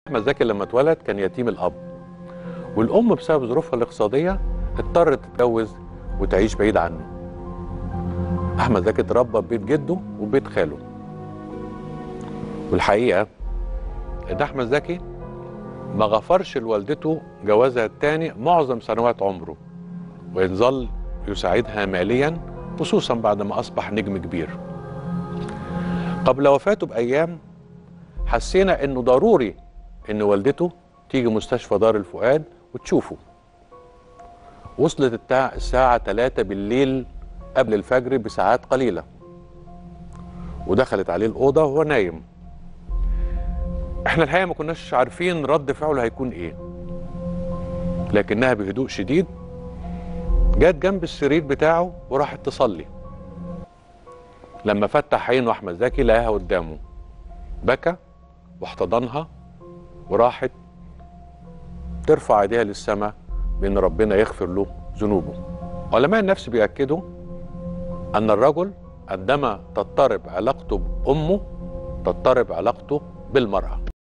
احمد زكي لما اتولد كان يتيم الاب والام بسبب ظروفها الاقتصاديه اضطرت تتجوز وتعيش بعيد عنه احمد زكي اتربى في بيت جده وبيت خاله والحقيقه ان احمد زكي ما غفرش لوالدته جوازها الثاني معظم سنوات عمره وان ظل يساعدها ماليا خصوصا بعد ما اصبح نجم كبير قبل وفاته بايام حسينا انه ضروري ان والدته تيجي مستشفى دار الفؤاد وتشوفه وصلت التع- الساعة 3 بالليل قبل الفجر بساعات قليلة ودخلت عليه الأوضة وهو نايم احنا الحقيقة ما كناش عارفين رد فعله هيكون ايه لكنها بهدوء شديد جت جنب السرير بتاعه وراحت تصلي لما فتح عينه احمد زكي لقاها قدامه بكى واحتضنها وراحت ترفع ايديها للسماء بان ربنا يغفر له ذنوبه علماء النفس بيأكدوا ان الرجل عندما تضطرب علاقته بامه تضطرب علاقته بالمراه